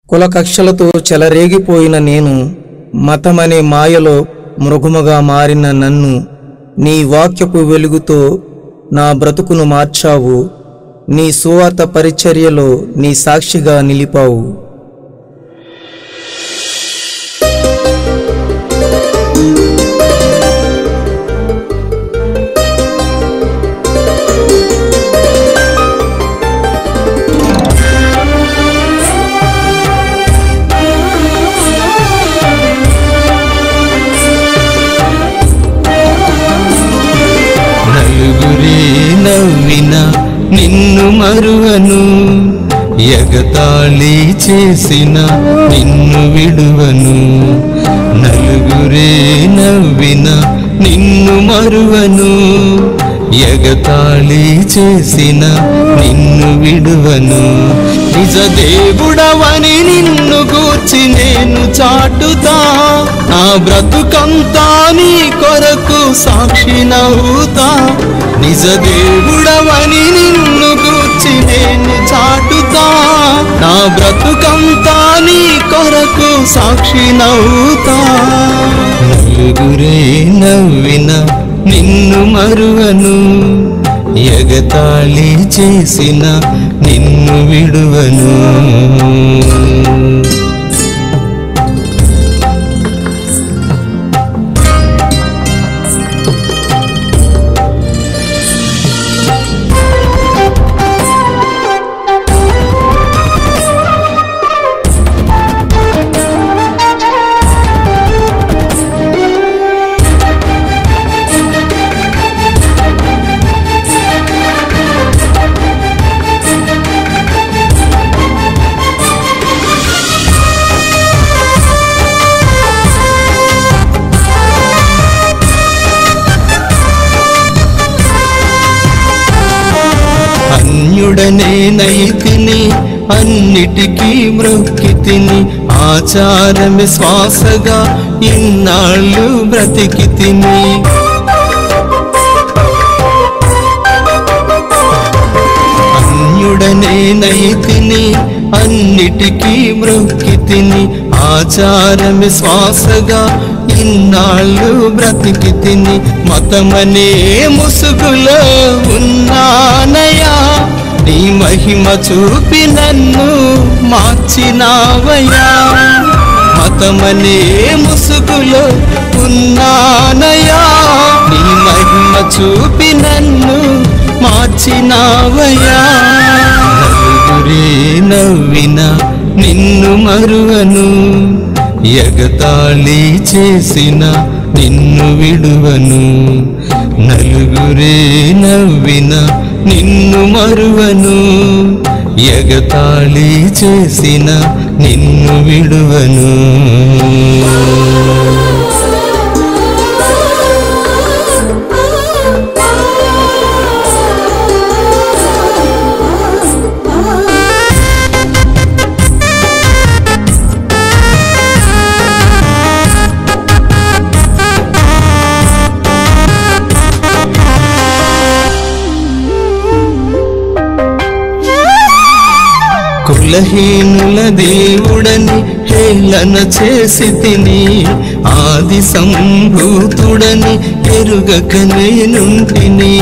కుల కక్షలతో చెలరేగిపోయిన నేను మతమనే మాయలో మృగముగా మారిన నన్ను నీ వాక్యపు వెలుగుతో నా బ్రతుకును మార్చావు నీ సువార్త పరిచర్యలో నీ సాక్షిగా నిలిపావు నలుగురే నవ్విన నిన్ను మరువను ఎగతాళి చేసిన నిన్ను విడువను నలుగురే నవ్విన నిన్ను మరువను ఎగతాళి చేసిన నిన్ను విడువను నిజ దేవుడవని నిన్ను గూర్చి నేను చాటుతా నా బ్రతుకంతా నీ కొరకు సాక్షి నవ్వుతా నిజ దేవుడవని నిన్ను గూర్చి నేను చాటుతా నా బ్రతుకంతా నీ కొరకు సాక్షి నవ్వుతా నలుగురే నవ్విన నిన్ను మరువను ఎగతాళి చేసిన నిన్ను విడువను అన్యుడనే నైతిని అన్నిటికీ మ్రొక్కితిని ఆచారమే శ్వాసగా ఇన్నాళ్ళు బ్రతికి తిని అన్యుడనే నైతిని అన్నిటికీ మ్రొక్కి తిని ఆచారమే శ్వాసగా ఇన్నాళ్ళు బ్రతికి తిని మతమనే ముసుగులో ఉన్నానయా నీ మహిమ చూపి నన్ను మార్చినావయ్యా మతమనే ముసుగులో ఉన్నానయా నీ మహిమ చూపి నన్ను మార్చినావయ్యా నలుగురే నవ్విన నిన్ను మరువను ఎగతాళి చేసిన నిన్ను విడువను నలుగురే నవ్విన నిన్ను మరువను ఎగతాళి చేసిన నిన్ను విడువను కులహీనుల దేవుడని హేళన చేసి తిని ఆది సంభూతుడని ఎరుగక నేనుంటిని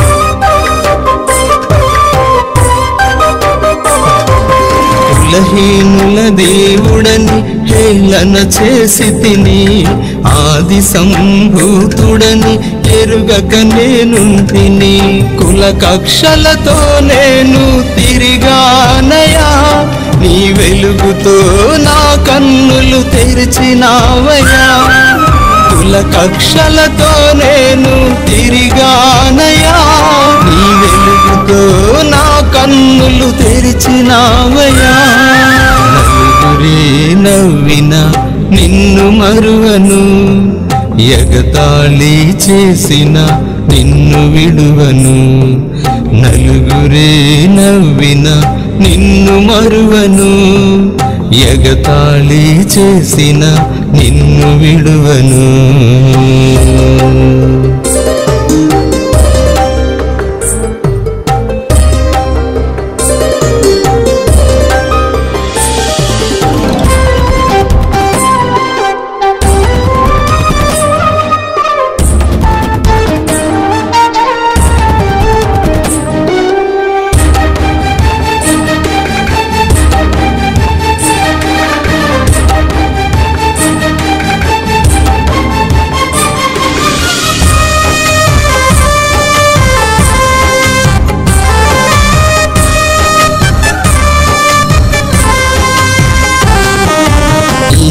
కులహీనుల దేవుడని హేళన చేసి తిని ఆది సంభూతుడని ఎరుగక నేనుంటిని కుల కక్షలతో నేను తిరిగానయా నీ వెలుగుతో నా కన్నులు తెరిచినావయా కుల కక్షలతో నేను తిరిగానయా నీ వెలుగుతో నా కన్నులు తెరిచినావయా నలుగురే నవ్విన నిన్ను మరువను ఎగతాళి చేసిన నిన్ను విడువను నలుగురే నవ్విన నిన్ను మరువను ఎగతాళి చేసిన నిన్ను విడువను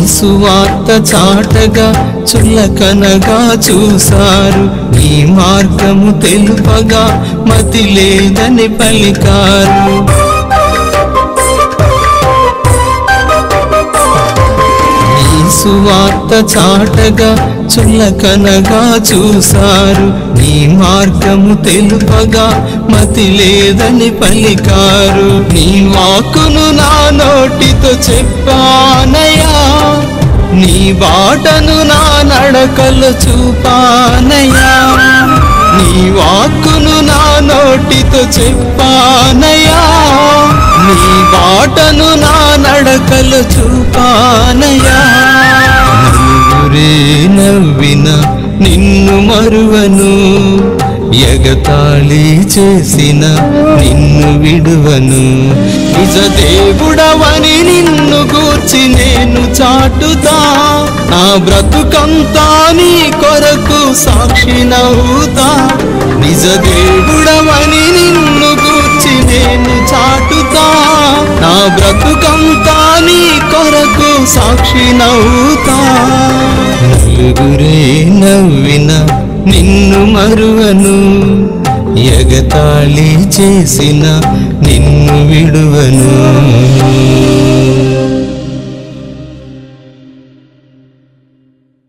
సువార్త చాటగా చులకనగా చూసారు నీ మార్గము తెలుపగా మతి లేదని పలికారు నీ సువార్త చాటగా చులకనగా చూసారు నీ మార్గము తెలుపగా మతి లేదని పలికారు నీ వాక్కును నా నోటితో చెప్పానయా నీ బాటను నా నడకలు చూపానయా నీ వాక్కును నా నోటితో చెప్పానయా నీ బాటను నా నడకలు చూపానయా నలుగురే నవ్విన నిన్ను మరువను ఎగతాళి చేసిన నిన్ను విడువను నిజ దేవుడవని నిన్ను గూర్చి నేను చాటుతా నా బ్రతుకంతా నీ కొరకు సాక్షి నవ్వుతా నిజ దేవుడవని నిన్ను గూర్చి నేను చాటుతా నా బ్రతుకంతా నీ కొరకు సాక్షి నవ్వుతా నలుగురే నవ్విన నిన్ను మరువను ఎగతాళి చేసిన నిన్ను విడువను